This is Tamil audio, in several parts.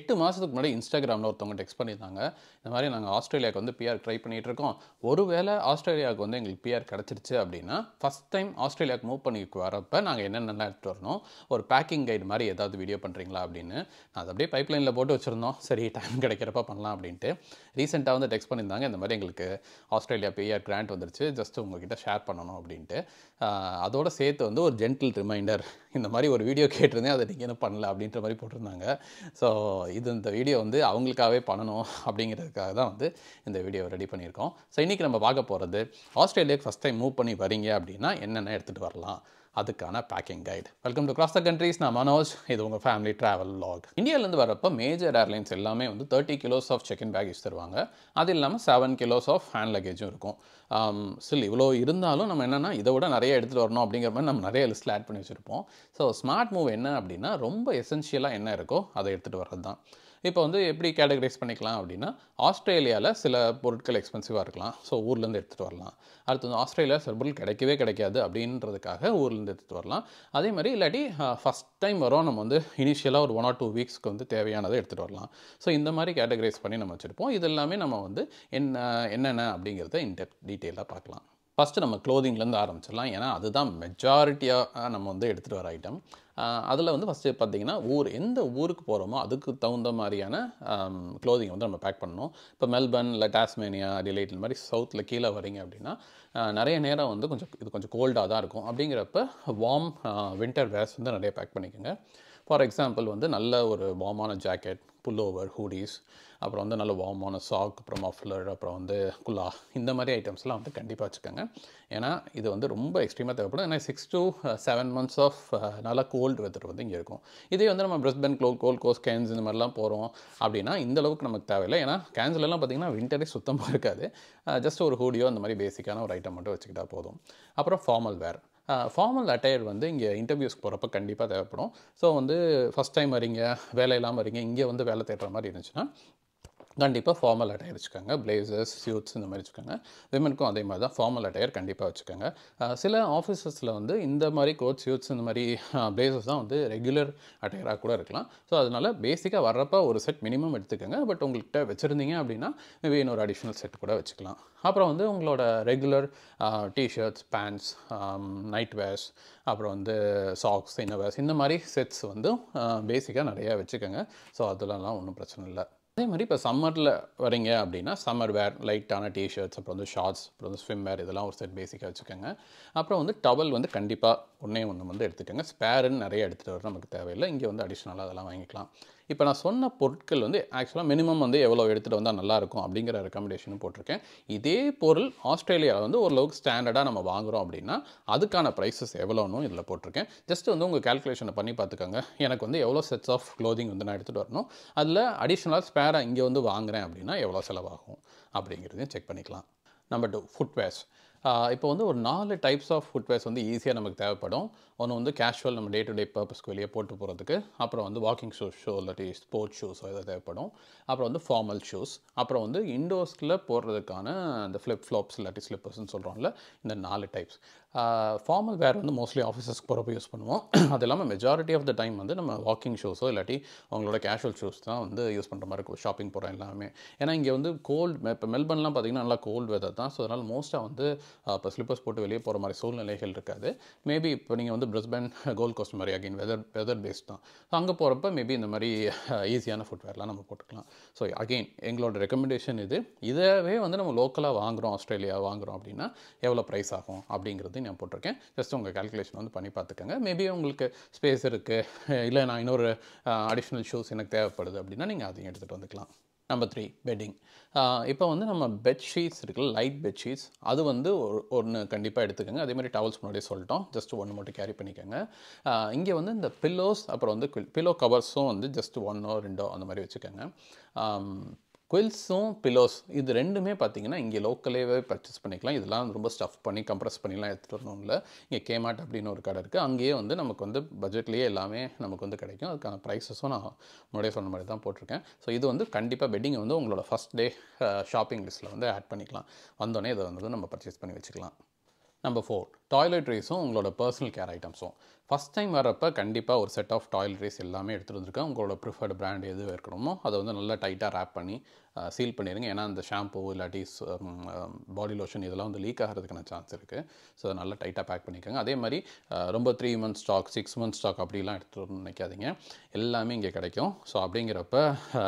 எட்டு மாதத்துக்கு முன்னாடி இன்ஸ்டாகிராமில் ஒருத்தவங்க டெக்ஸ்ட் பண்ணியிருந்தாங்க இந்த மாதிரி நாங்கள் ஆஸ்திரேலியாவுக்கு வந்து பிஆர் ட்ரை பண்ணிகிட்டு இருக்கோம் ஒருவேளை ஆஸ்திரேலியாவுக்கு வந்து எங்களுக்கு பிஆர் கிடச்சிருச்சு அப்படின்னா ஃபஸ்ட் டைம் ஆஸ்திரேலியாவுக்கு மூவ் பண்ணி வரப்போ நாங்கள் என்னென்னலாம் எடுத்துகிட்டு வரணும் ஒரு பேக்கிங் கைடு மாதிரி ஏதாவது வீடியோ பண்ணுறீங்களா அப்படின்னு நான் அதை அப்படியே பைப்லைனில் போட்டு வச்சுருந்தோம் சரி டைம் கிடைக்கிறப்ப பண்ணலாம் அப்படின்ட்டு ரீசெண்டாக வந்து டெக்ஸ்ட் பண்ணியிருந்தாங்க இந்த மாதிரி எங்களுக்கு ஆஸ்திரேலியா பிஆர் கிராண்ட் வந்துருச்சு ஜஸ்ட் உங்ககிட்ட ஷேர் பண்ணணும் அப்படின்ட்டு ஆஹ் அதோட சேர்த்து வந்து ஒரு ஜென்டில் ரிமைண்டர் இந்த மாதிரி ஒரு வீடியோ கேட்டிருந்தேன் அதை நீங்கள் என்ன பண்ணல அப்படின்ற மாதிரி போட்டிருந்தாங்க ஸோ இது இந்த வீடியோ வந்து அவங்களுக்காகவே பண்ணணும் அப்படிங்கிறதுக்காக தான் வந்து இந்த வீடியோ ரெடி பண்ணியிருக்கோம் ஸோ இன்றைக்கி நம்ம பார்க்க போகிறது ஆஸ்திரேலியாவுக்கு ஃபஸ்ட் டைம் மூவ் பண்ணி வரீங்க அப்படின்னா என்னென்ன எடுத்துகிட்டு வரலாம் அதுக்கான packing guide welcome to cross the countries நான் மனோஜ் இது உங்கள் ஃபேமிலி ட்ராவல் லாக் இந்தியாவிலேருந்து வரப்போ மேஜர் ஏர்லைன்ஸ் எல்லாமே வந்து thirty kilos of check in baggage தருவாங்க அது இல்லாமல் செவன் கிலோஸ் ஆஃப் ஹேண்ட் லக்கேஜும் இருக்கும் ஸ்டில் இவ்வளோ இருந்தாலும் நம்ம என்னென்னா இதை விட நிறைய எடுத்துகிட்டு வரணும் அப்படிங்கிற மாதிரி நம்ம நிறைய லிஸ்ட்டில் ஆட் பண்ணி வச்சுருப்போம் ஸோ ஸ்மார்ட் மூவ் என்ன அப்படின்னா ரொம்ப எசென்ஷியலாக என்ன இருக்கோ அதை எடுத்துகிட்டு வர்றது தான் இப்போ வந்து எப்படி கேட்டகரைஸ் பண்ணிக்கலாம் அப்படின்னா ஆஸ்திரேலியாவில் சில பொருட்கள் எக்ஸ்பென்சிவாக இருக்கலாம் ஸோ ஊர்லேருந்து எடுத்துகிட்டு வரலாம் அடுத்து வந்து ஆஸ்திரேலியா சில பொருள் கிடைக்கவே கிடைக்காது அப்படின்றதுக்காக ஊர்லேருந்து எடுத்துகிட்டு வரலாம் அதே மாதிரி இல்லாட்டி ஃபஸ்ட் டைம் வரோம் நம்ம வந்து இனிஷியலாக ஒரு ஒன் ஆர் டூ வீக்ஸ்க்கு வந்து தேவையானதை எடுத்துகிட்டு வரலாம் ஸோ இந்த மாதிரி கேட்டகரைஸ் பண்ணி நம்ம வச்சுருப்போம் இது எல்லாமே நம்ம வந்து என்ன என்னென்ன அப்படிங்கிறத இன்டெப் டீட்டெயிலாக பார்க்கலாம் ஃபஸ்ட்டு நம்ம க்ளோதிங்லேருந்து ஆரம்பிச்சிடலாம் ஏன்னா அதுதான் மெஜாரிட்டியாக நம்ம வந்து எடுத்துகிட்டு வர ஐட்டம் அதில் வந்து ஃபஸ்ட்டு பார்த்தீங்கன்னா ஊர் எந்த ஊருக்கு போகிறோமோ அதுக்கு தகுந்த மாதிரியான க்ளோதிங் வந்து நம்ம பேக் பண்ணணும் இப்போ மெல்பர்ன் இல்லை டாஸ்மேனியா டிலைட் இந்த மாதிரி சவுத்தில் கீழே வரீங்க அப்படின்னா ஆஹ் நிறைய நேரம் வந்து கொஞ்சம் இது கொஞ்சம் கோல்டாக தான் இருக்கும் அப்படிங்கிறப்ப வார்ம் வின்டர் வேர்ஸ் வந்து நிறைய பேக் பண்ணிக்கோங்க ஃபார் எக்ஸாம்பிள் வந்து நல்ல ஒரு வார்மான ஜாக்கெட் புல்லோவர் ஹூடிஸ் அப்புறம் வந்து நல்ல வார்மான சாக் அப்புறம் மஃப்லர் அப்புறம் வந்து குல்லா இந்த மாதிரி ஐட்டம்ஸ்லாம் வந்து கண்டிப்பாக வச்சுக்கோங்க ஏன்னா இது வந்து ரொம்ப எக்ஸ்ட்ரீமாக தேவைப்படும் ஏன்னா six to seven months of நல்லா கோல்டு வெதர் வந்து இங்கே இருக்கும் இதே வந்து நம்ம பிரெஸ்பென் க்ளோ கோல் கோஸ் கேன்ஸ் இந்த மாதிரிலாம் போகிறோம் அப்படின்னா இந்த அளவுக்கு நமக்கு தேவையில்லை ஏன்னா கேன்ஸ்லலாம் பார்த்திங்கன்னா விண்டரே சுத்தமாக இருக்காது ஜஸ்ட் ஒரு ஹூடியோ அந்த மாதிரி பேசிக்கான ஒரு ஐட்டம் மட்டும் வச்சுக்கிட்டா போதும் அப்புறம் ஃபார்மல் வேர் ஃபார்மல் அட்டையர் வந்து இங்கே இன்டர்வியூஸ்க்கு போகிறப்ப கண்டிப்பாக தேவைப்படும் ஸோ வந்து ஃபஸ்ட் டைம் வரீங்க வேலை இல்லாமல் வரீங்க இங்கே வந்து வேலை தேடுற மாதிரி இருந்துச்சுன்னா கண்டிப்பாக ஃபார்மல் அட்டையர் வச்சுக்கோங்க பிளேசர்ஸ் சூட்ஸ் இந்த மாதிரி வச்சுக்கோங்க விமனுக்கும் அதே மாதிரி தான் ஃபார்மல் அட்டையர் கண்டிப்பாக வச்சுக்கோங்க அஹ் சில ஆஃபீஸஸில் வந்து இந்த மாதிரி கோட் சூட்ஸ் இந்த மாதிரி பிளேசர்ஸ் தான் வந்து ரெகுலர் அட்டையராக கூட இருக்கலாம் ஸோ அதனால் பேசிக்காக வர்றப்ப ஒரு செட் மினிமம் எடுத்துக்கோங்க பட் உங்கள்கிட்ட வச்சுருந்தீங்க அப்படின்னா மேபி இன்னொரு அடிஷ்னல் செட் கூட வச்சுக்கலாம் அப்புறம் வந்து உங்களோட regular T shirts pants night wears அப்புறம் வந்து சாக்ஸ் இன்னவேர்ஸ் இந்த மாதிரி செட்ஸ் வந்து பேசிக்காக நிறையா வச்சுக்கோங்க ஸோ அதுலலாம் ஒன்றும் பிரச்சனை இல்லை அதே மாதிரி இப்போ சம்மரில் வரீங்க அப்படின்னா சம்மர் வேர் லைட்டான டிஷர்ட்ஸ் அப்புறம் வந்து ஷார்ட்ஸ் அப்புறம் வந்து ஸ்விம் வேர் இதெல்லாம் ஒரு செட் பேசிக்காக வச்சுக்கோங்க அப்புறம் வந்து டவல் வந்து கண்டிப்பாக ஒன்றே ஒன்று வந்து எடுத்துக்கோங்க ஸ்பேருன்னு நிறைய எடுத்துகிட்டு வர நமக்கு தேவையில்லை இங்கே வந்து அடிஷ்னலாக அதெல்லாம் வாங்கிக்கலாம் இப்போ நான் சொன்ன பொருட்கள் வந்து ஆக்சுவலாக மினிமம் வந்து எவ்வளோ எடுத்துகிட்டு வந்தால் நல்லாயிருக்கும் அப்படிங்கிற ரெக்கமெண்டேஷனும் போட்டிருக்கேன் இதே பொருள் ஆஸ்திரேலியாவில் வந்து ஓரளவுக்கு ஸ்டாண்டர்டாக நம்ம வாங்குகிறோம் அப்படின்னா அதுக்கான ப்ரைஸஸ் எவ்வளோன்னு இதில் போட்டிருக்கேன் ஜஸ்ட் வந்து உங்கள் கேல்குலேஷனை பண்ணி பார்த்துக்கோங்க எனக்கு வந்து எவ்வளோ செட்ஸ் ஆஃப் க்ளோதிங் வந்து நான் எடுத்துகிட்டு வரணும் அதில் அடிஷ்னலாக ஸ்பேராக இங்கே வந்து வாங்குறேன் அப்படின்னா எவ்வளோ செலவாகும் அப்படிங்கிறதையும் செக் பண்ணிக்கலாம் நம்பர் டூ ஃபுட்வேர்ஸ் இப்போ வந்து ஒரு நாலு டைப்ஸ் ஆஃப் ஃபுட்வேர்ஸ் வந்து ஈஸியாக நமக்கு தேவைப்படும் ஒன்று வந்து கேஷுவல் நம்ம டே டு டே பர்பஸ்க்கு வெளியே போட்டு போகிறதுக்கு அப்புறம் வந்து வாக்கிங் ஷூஸ் ஷோ இல்லாட்டி ஸ்போர்ட்ஸ் ஷூஸ் எதாவது தேவைப்படும் அப்புறம் வந்து ஃபார்மல் ஷூஸ் அப்புறம் வந்து இண்டோர்ஸில் போடுறதுக்கான அந்த ஃப்ளிப் ஃப்ளாப்ஸ் இல்லாட்டி ஸ்லிப்பர்ஸ்னு சொல்கிறோம்ல இந்த நாலு டைப்ஸ் ஃபார்மல் வேர் வந்து மோஸ்ட்லி ஆஃபீஸஸ்க்கு போகிறப்ப யூஸ் பண்ணுவோம் அது இல்லாமல் மெஜாரிட்டி ஆஃப் த டைம் வந்து நம்ம வாக்கிங் ஷூஸோ இல்லாட்டி அவங்களோட கேஷுவல் ஷூஸ் தான் வந்து யூஸ் பண்ணுற மாதிரி இருக்கும் ஷாப்பிங் போகிறோம் எல்லாமே ஏன்னா இங்கே வந்து கோல்டு இப்போ மெல்பர்ன்லாம் பார்த்திங்கன்னா நல்லா கோல்டு வெதர் தான் ஸோ அதனால் மோஸ்ட்டாக வந்து இப்போ ஸ்லிப்பர்ஸ் போட்டு வெளியே போகிற மாதிரி சூழ்நிலைகள் இருக்காது மேபி இப்போ நீங்கள் வந்து பிரிஸ்பன் கோல்ட் கோஸ்ட் மாதிரி அகைன் வெதர் வெதர் பேஸ்ட் தான் ஸோ அங்கே போகிறப்ப மேபி இந்த மாதிரி ஈஸியான ஃபுட்வேர்லாம் நம்ம போட்டுக்கலாம் ஸோ அகெயின் எங்களோட ரெக்கமெண்டேஷன் இது இதவே வந்து நம்ம லோக்கலாக வாங்குகிறோம் ஆஸ்திரேலியா வாங்குகிறோம் அப்படின்னா எவ்வளோ ப்ரைஸ் ஆகும் அப்படிங்கிறது நான் போட்டிருக்கேன் ஜஸ்ட் உங்கள் கேல்குலேஷன் வந்து பண்ணி பார்த்துக்கோங்க மேபி உங்களுக்கு ஸ்பேஸ் இருக்குது இல்லை நான் இன்னொரு அடிஷ்னல் ஷூஸ் எனக்கு தேவைப்படுது அப்படின்னா நீங்கள் அதையும் எடுத்துகிட்டு வந்துக்கலாம் நம்பர் த்ரீ பெட்டிங் இப்போ வந்து நம்ம பெட்ஷீட்ஸ் இருக்குல்ல லைட் பெட்ஷீட்ஸ் அது வந்து ஒரு ஒன்று கண்டிப்பாக எடுத்துக்கோங்க அதே மாதிரி டவல்ஸ் முன்னாடியே சொல்லிட்டோம் ஜஸ்ட் ஒன்று மட்டும் கேரி பண்ணிக்கோங்க இங்கே வந்து இந்த பில்லோஸ் அப்புறம் வந்து பில்லோ கவர்ஸும் வந்து ஜஸ்ட் ஒன்னோ ரெண்டோ அந்த மாதிரி வச்சுக்கோங்க குயில்ஸும் பிலோஸ் இது ரெண்டுமே பார்த்தீங்கன்னா இங்கே லோக்கலேவே பர்ச்சேஸ் பண்ணிக்கலாம் இதெல்லாம் ரொம்ப ஸ்டஃப் பண்ணி கம்ப்ரஸ் பண்ணிலாம் எடுத்துகிட்டு வரணும் இல்லை இங்கே கேமாட் அப்படின்னு ஒரு கடை இருக்குது அங்கேயே வந்து நமக்கு வந்து பட்ஜெட்லேயே எல்லாமே நமக்கு வந்து கிடைக்கும் அதுக்கான ப்ரைஸஸும் நான் முன்னாடியே சொன்ன மாதிரி தான் போட்டிருக்கேன் ஸோ இது வந்து கண்டிப்பாக பெட்டிங்கை வந்து உங்களோட ஃபஸ்ட் டே ஷாப்பிங் லிஸ்ட்டில் வந்து ஆட் பண்ணிக்கலாம் வந்தோடனே இதை வந்து நம்ம பர்ச்சேஸ் பண்ணி வச்சுக்கலாம் நம்பர் ஃபோர் டாய்லெட்ரிஸும் உங்களோட பர்சனல் கேர் ஐட்டம்ஸும் ஃபஸ்ட் டைம் வரப்போ கண்டிப்பாக ஒரு செட் ஆஃப் டாய்லெட்ரிஸ் எல்லாமே எடுத்துகிட்டு வந்திருக்கேன் உங்களோட ப்ரிஃபர்டு பிராண்ட் எது இருக்கணுமோ அதை வந்து நல்லா டைட்டாக ரேப் பண்ணி சீல் பண்ணிடுங்க ஏன்னா அந்த ஷாம்பு இல்லாட்டி பாடி லோஷன் இதெல்லாம் வந்து லீக் ஆகிறதுக்கான சான்ஸ் இருக்குது ஸோ அதை நல்லா டைட்டாக பேக் பண்ணிக்கோங்க அதே மாதிரி அஹ், ரொம்ப three months stock six months stock அப்படிலாம் எடுத்துகிட்டு வரணும்னு நினைக்காதீங்க எல்லாமே இங்கே கிடைக்கும் ஸோ அப்படிங்கிறப்ப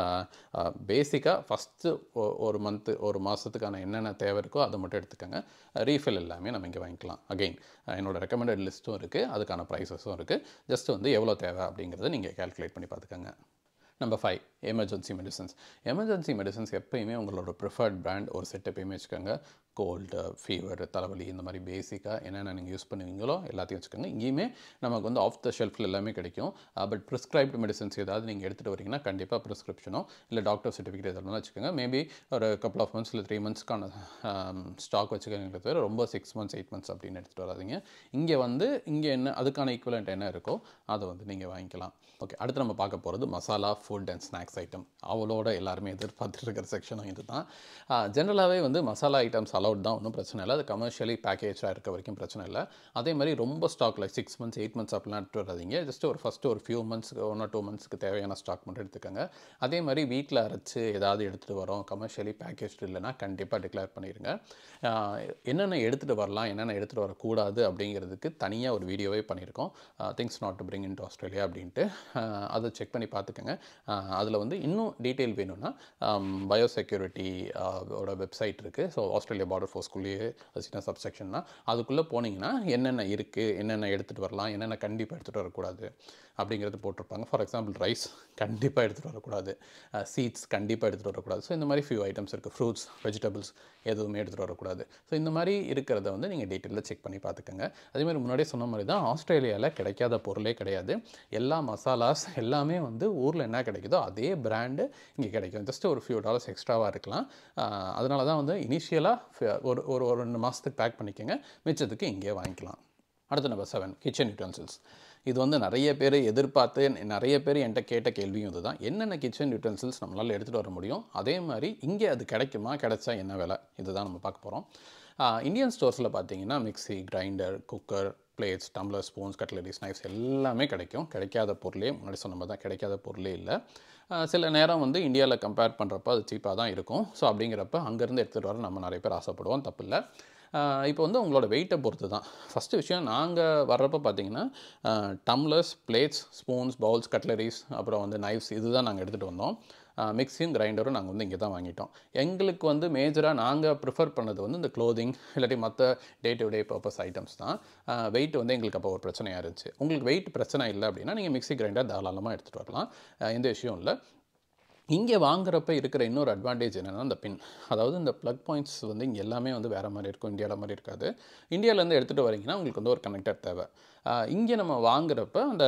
பேசிக்காக ஃபஸ்ட்டு ஒரு மந்த்து ஒரு மாதத்துக்கான என்னென்ன தேவை இருக்கோ அதை மட்டும் எடுத்துக்கோங்க ரீஃபில் எல்லாமே நம்ம இங்கே வாங்கிக்கலாம் அகைன் என்னோட ரெக்கமெண்டட் லிஸ்ட்டும் இருக்குது அதுக்கான ப்ரைஸஸும் இருக்குது ஜஸ்ட் வந்து எவ்வளோ தேவை அப்படிங்கிறத நீங்கள் கால்குலேட் பண்ணி பார்த்துக்கோங்க number five emergency medicines emergency medicines எப்பயுமே உங்களோட ப்ரிஃபர்ட் பிராண்ட் ஒரு செட் எப்பயுமே வச்சுக்கோங்க கோல்டு ஃபீவர் தலைவலி இந்த மாதிரி பேசிக்காக என்னென்ன நீங்கள் யூஸ் பண்ணுவீங்களோ எல்லாத்தையும் வச்சுக்கோங்க இங்கேயுமே நமக்கு வந்து ஆஃப் த ஷெல்ஃபில் எல்லாமே கிடைக்கும் பட் ப்ரிஸ்கிரைப்டு மெடிசன்ஸ் ஏதாவது நீங்கள் எடுத்துகிட்டு வரீங்கன்னா கண்டிப்பாக ப்ரிஸ்கிரிப்ஷனோ இல்லை டாக்டர் சர்டிஃபிகேட் எதாவது வச்சுக்கோங்க மேபி ஒரு கப்பல் ஆஃப் மந்த்ஸ் இல்லை த்ரீ மந்த்ஸ்க்கான ஸ்டாக் வச்சுக்கோங்க தவிர ரொம்ப சிக்ஸ் மந்த்ஸ் எயிட் மந்த்ஸ் அப்படின்னு எடுத்துகிட்டு வராதீங்க இங்கே வந்து இங்கே என்ன அதுக்கான ஈக்குவலண்ட் என்ன இருக்கோ அதை வந்து நீங்கள் வாங்கிக்கலாம் ஓகே அடுத்து நம்ம பார்க்க போகிறது masala food and snacks item அவளோட எல்லாருமே எதிர்பார்த்துட்டு இருக்கிற செக்ஷனும் இது தான் ஜென்ரலாகவே வந்து மசாலா ஐட்டம்ஸ் அலௌட் தான் ஒன்றும் பிரச்சனை இல்லை அது கமர்ஷியலி பேக்கேஜாக இருக்க வரைக்கும் பிரச்சனை இல்லை அதே மாதிரி ரொம்ப stock like six months eight months அப்படிலாம் எடுத்து வராதீங்க ஜஸ்ட் ஒரு ஃபஸ்ட்டு ஒரு ஃபியூ மந்த்ஸ்க்கு ஒன் ஆர் டூ மந்த்ஸ்க்கு தேவையான ஸ்டாக் மட்டும் எடுத்துக்கோங்க அதே மாதிரி வீட்டில் அரைச்சு ஏதாவது எடுத்துகிட்டு வரோம் கமர்ஷியலி பேக்கேஜ் இல்லைன்னா கண்டிப்பாக டிக்ளேர் பண்ணிடுங்க ஆஹ் என்னென்ன எடுத்துகிட்டு வரலாம் என்னென்ன எடுத்துகிட்டு வரக்கூடாது அப்படிங்கிறதுக்கு தனியாக ஒரு வீடியோவே பண்ணியிருக்கோம் things not to bring in to அப்படின்ட்டு ஆஹ் அதை செக் பண்ணி பார்த்துக்கோங்க அதில் வந்து இன்னும் டீட்டெயில் வேணும்னா பயோசெக்யூரிட்டி ஓட வெப்சைட் இருக்குது ஸோ ஆஸ்திரேலியா பார்டர் ஃபோர்ஸ்குள்ளேயே சின்ன சப்செக்ஷன்னா அதுக்குள்ளே போனீங்கன்னா என்னென்ன இருக்குது என்னென்ன எடுத்துகிட்டு வரலாம் என்னென்ன கண்டிப்பாக எடுத்துகிட்டு வரக்கூடாது அப்படிங்கிறது போட்டிருப்பாங்க ஃபார் எக்ஸாம்பிள் ரைஸ் கண்டிப்பாக எடுத்துகிட்டு வரக்கூடாது சீட்ஸ் கண்டிப்பாக எடுத்துகிட்டு வரக்கூடாது ஸோ இந்த மாதிரி ஃபியூ ஐட்டம்ஸ் இருக்குது ஃப்ரூட்ஸ் வெஜிடபிள்ஸ் எதுவுமே எடுத்துகிட்டு வரக்கூடாது ஸோ இந்த மாதிரி இருக்கிறத வந்து நீங்கள் டீட்டெயிலில் செக் பண்ணி பார்த்துக்கோங்க அதே மாதிரி முன்னாடியே சொன்ன மாதிரி தான் ஆஸ்திரேலியாவில் கிடைக்காத பொருளே கிடையாது எல்லா மசாலாஸ் எல்லாமே வந்து ஊரில் என்ன கிடைக்குதோ அதே பிராண்டு இங்கே கிடைக்கும் ஜஸ்ட் ஒரு ஃபியூ டாலர்ஸ் எக்ஸ்ட்ராவாக இருக்கலாம் ஆஹ் அதனால தான் வந்து இனிஷியலாக ஒரு ஒரு ஒரு ரெண்டு மாதத்துக்கு பேக் பண்ணிக்கோங்க மிச்சத்துக்கு இங்கே வாங்கிக்கலாம் அடுத்து நம்பர் செவன் கிச்சன் யூட்டன்சில்ஸ் இது வந்து நிறைய பேர் எதிர்பார்த்து நிறைய பேர் என்கிட்ட கேட்ட கேள்வியும் இதுதான் என்னென்ன கிச்சன் யூட்டன்சில்ஸ் நம்மளால் எடுத்துகிட்டு வர முடியும் அதே மாதிரி இங்கே அது கிடைக்குமா கிடைச்சா என்ன விலை இதுதான் நம்ம பார்க்க போகிறோம் இந்தியன் ஸ்டோர்ஸில் பார்த்தீங்கன்னா mixie grinder cooker plates tumbler spoons cutleries knives எல்லாமே கிடைக்கும் கிடைக்காத பொருளே முன்னாடி சொன்ன மாதிரி தான் கிடைக்காத பொருளே இல்லை ஆஹ் சில நேரம் வந்து இந்தியாவில் கம்பேர் பண்ணுறப்ப அது சீப்பாக தான் இருக்கும் ஸோ அப்படிங்கிறப்ப அங்கேருந்து எடுத்துகிட்டு வர நம்ம நிறைய பேர் ஆசைப்படுவோம் தப்பில்லை இப்போ வந்து உங்களோட வெயிட்டை பொறுத்து தான் ஃபஸ்ட்டு விஷயம் நாங்கள் வர்றப்போ பார்த்தீங்கன்னா tumblers plates spoons bowls cutleries அப்புறம் வந்து நைஃப்ஸ் இதுதான் நாங்கள் எடுத்துகிட்டு வந்தோம் மிக்ஸியும் கிரைண்டரும் நாங்கள் வந்து இங்கே தான் வாங்கிட்டோம் எங்களுக்கு வந்து மேஜராக நாங்கள் ப்ரிஃபர் பண்ணது வந்து இந்த க்ளோதிங் இல்லாட்டி மற்ற day to day purpose items தான் வெயிட் வந்து எங்களுக்கு அப்போ ஒரு பிரச்சனையாக இருந்துச்சு உங்களுக்கு வெயிட் பிரச்சனை இல்லை அப்படின்னா நீங்கள் மிக்ஸி கிரைண்டர் தாராளமாக எடுத்துகிட்டு வரலாம் அஹ் எந்த விஷயம் இல்லை இங்கே வாங்குறப்ப இருக்கிற இன்னொரு அட்வான்டேஜ் என்னென்னா இந்த பின் அதாவது இந்த ப்ளக் பாயிண்ட்ஸ் வந்து இங்கே எல்லாமே வந்து வேறு மாதிரி இருக்கும் இந்தியாவில் மாதிரி இருக்காது இந்தியாவிலேருந்து எடுத்துகிட்டு வரீங்கன்னா உங்களுக்கு வந்து ஒரு கனெக்டர் தேவை இங்கே நம்ம வாங்குறப்ப அந்த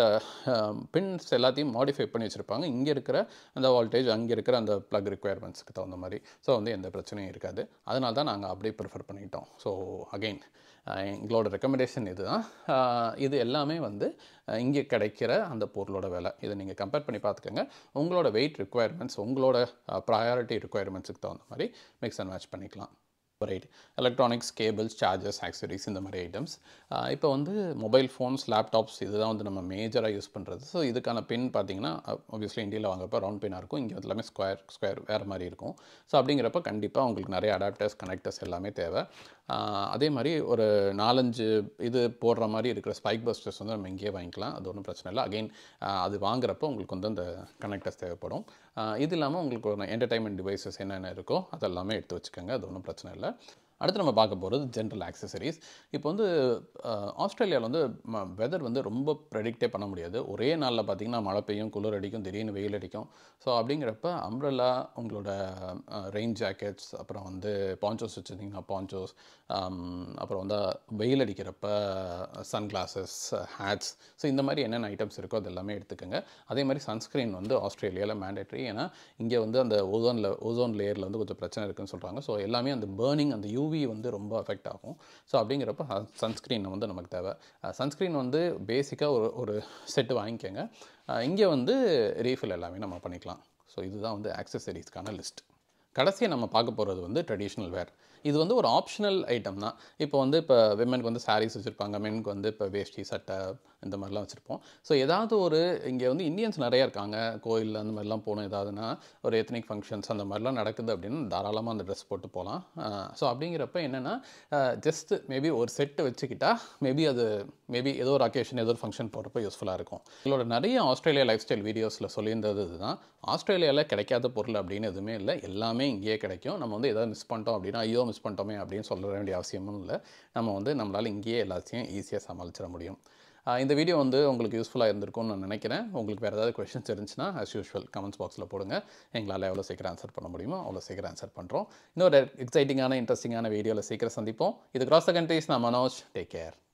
பின்ஸ் எல்லாத்தையும் மாடிஃபை பண்ணி வச்சுருப்பாங்க இங்கே இருக்கிற அந்த வோல்டேஜ் அங்கே இருக்கிற அந்த ப்ளக் ரிக்குயர்மெண்ட்ஸ்க்கு தகுந்த மாதிரி ஸோ வந்து எந்த பிரச்சனையும் இருக்காது அதனால தான் நாங்கள் அப்படியே ப்ரிஃபர் பண்ணிட்டோம் ஸோ அகெயின் எங்களோட ரெக்கமெண்டேஷன் இது தான் இது எல்லாமே வந்து அஹ், இங்கே கிடைக்கிற அந்த பொருளோட விலை இதை நீங்கள் கம்பேர் பண்ணி பார்த்துக்கோங்க உங்களோட வெயிட் ரிக்குயர்மெண்ட்ஸ் உங்களோட ப்ரையாரிட்டி ரிக்குயர்மெண்ட்ஸுக்கு தகுந்த மாதிரி மிக்ஸ் அண்ட் மேட்ச் பண்ணிக்கலாம் right electronics cables chargers accessories இந்த மாதிரி ஐட்டம்ஸ் இப்போ வந்து மொபைல் ஃபோன்ஸ் லேப்டாப்ஸ் இதுதான் வந்து நம்ம மேஜராக யூஸ் பண்ணுறது ஸோ இதுக்கான பின் பார்த்தீங்கன்னா ஆப்வியஸ்லி இந்தியாவில் வாங்குறப்ப ரவுண்ட் பின்னாக இருக்கும் இங்கே எல்லாமே ஸ்கொயர் ஸ்கொயர் வேறு மாதிரி இருக்கும் ஸோ அப்படிங்கிறப்ப கண்டிப்பாக உங்களுக்கு நிறைய அடாப்டர்ஸ் கனெக்டர்ஸ் எல்லாமே தேவை ஆஹ் அதே மாதிரி ஒரு நாலஞ்சு இது போடுற மாதிரி இருக்கிற ஸ்பைக் பஸ்டர்ஸ் வந்து நம்ம இங்கேயே வாங்கிக்கலாம் அது ஒன்றும் பிரச்சனை இல்லை அகெயின் அது வாங்குறப்போ உங்களுக்கு வந்து அந்த கனெக்டர்ஸ் தேவைப்படும் ஆஹ் இது இல்லாமல் உங்களுக்கு ஒரு என்டர்டைன்மெண்ட் டிவைசஸ் என்னென்ன இருக்கோ அதெல்லாமே எடுத்து வச்சுக்கோங்க அது ஒன்றும் பிரச்சனை இல்லை அடுத்து நம்ம பார்க்க போகிறது ஜென்ரல் ஆக்சசரிஸ் இப்போ வந்து ஆஸ்திரேலியாவில் வந்து வெதர் வந்து ரொம்ப ப்ரெடிக்டே பண்ண முடியாது ஒரே நாளில் பார்த்தீங்கன்னா மழை பெய்யும் குளிர் அடிக்கும் திடீர்னு வெயில் அடிக்கும் ஸோ அப்படிங்கிறப்ப அம்ப்ரல்லா உங்களோட ரெயின் ஜாக்கெட்ஸ் அப்புறம் வந்து பாஞ்சோஸ் வச்சுருந்தீங்கன்னா பாஞ்சோஸ் அப்புறம் வந்து வெயில் அடிக்கிறப்ப சன் கிளாஸஸ் ஹேட்ஸ் ஸோ இந்த மாதிரி என்னென்ன ஐட்டம்ஸ் இருக்கோ அது எல்லாமே எடுத்துக்கோங்க அதே மாதிரி சன்ஸ்க்ரீன் வந்து ஆஸ்திரேலியாவில் மேண்டேட்ரி ஏன்னா இங்கே வந்து அந்த ஓசோனில் ஓசோன் லேயரில் வந்து கொஞ்சம் பிரச்சனை இருக்குன்னு சொல்கிறாங்க ஸோ எல்லாமே அந்த பேர்னிங் அந்த யூவி வந்து ரொம்ப அஃபெக்ட் ஆகும் ஸோ அப்படிங்கிறப்ப சன்ஸ்க்ரீன் வந்து நமக்கு தேவை சன்ஸ்க்ரீன் வந்து பேசிக்காக ஒரு ஒரு செட்டு வாங்கிக்கோங்க இங்கே வந்து ரீஃபில் எல்லாமே நம்ம பண்ணிக்கலாம் ஸோ இதுதான் வந்து ஆக்சசரிஸ்க்கான லிஸ்ட் கடைசியாக நம்ம பார்க்க போகிறது வந்து ட்ரெடிஷ்னல் வேர் இது வந்து ஒரு ஆப்ஷனல் ஐட்டம் தான் இப்போ வந்து இப்போ விமனுக்கு வந்து சாரீஸ் வச்சுருப்பாங்க மெனுக்கு வந்து இப்போ வேஷ்டி சட்டை இந்த மாதிரிலாம் வச்சுருப்போம் ஸோ ஏதாவது ஒரு இங்கே வந்து இந்தியன்ஸ் நிறைய இருக்காங்க கோயில் அந்த மாதிரிலாம் போகணும் ஏதாவதுனா ஒரு எத்தனிக் ஃபங்க்ஷன்ஸ் அந்த மாதிரிலாம் நடக்குது அப்படின்னு தாராளமாக அந்த ட்ரெஸ் போட்டு போகலாம் ஸோ அப்படிங்கிறப்ப என்னென்னா ஜஸ்ட் மேபி ஒரு செட்டு வச்சுக்கிட்டா மேபி அது மேபி ஏதோ ஒரு அக்கேஷன் ஏதோ ஒரு ஃபங்க்ஷன் போகிறப்ப யூஸ்ஃபுல்லாக இருக்கும் இதோட நிறைய ஆஸ்திரேலியா லைஃப் ஸ்டைல் வீடியோஸில் சொல்லியிருந்தது இதுதான் ஆஸ்திரேலியாவில் கிடைக்காத பொருள் அப்படின்னு எதுவுமே இல்லை எல்லாமே இங்கேயே கிடைக்கும் நம்ம வந்து எதாவது மிஸ் பண்ணிட்டோம் அப்படின்னா ஐயோ மிஸ் பண்ணிட்டோமே அப்படின்னு சொல்ல வேண்டிய அவசியமும் இல்லை நம்ம வந்து நம்மளால் இங்கேயே எல்லாத்தையும் ஈஸியாக சமாளிச்சிட முடியும் ஆஹ் இந்த வீடியோ வந்து உங்களுக்கு யூஸ்ஃபுல்லாக இருந்திருக்கும்னு நான் நினைக்கிறேன் உங்களுக்கு வேறு ஏதாவது கொஷின்ஸ் இருந்துச்சுன்னா as யூஷுவல் கமெண்ட்ஸ் பாக்ஸில் போடுங்க எங்களால் எவ்வளோ சீக்கிரம் ஆன்சர் பண்ண முடியுமோ அவ்வளோ சீக்கிரம் ஆன்சர் பண்ணுறோம் இன்னொரு எக்ஸைட்டிங்கான இன்ட்ரெஸ்டிங்கான வீடியோவில் சீக்கிரம் சந்திப்போம் இது கிராஸ் த கண்ட்ரீஸ் நான் மனோஜ் டேக் கேர்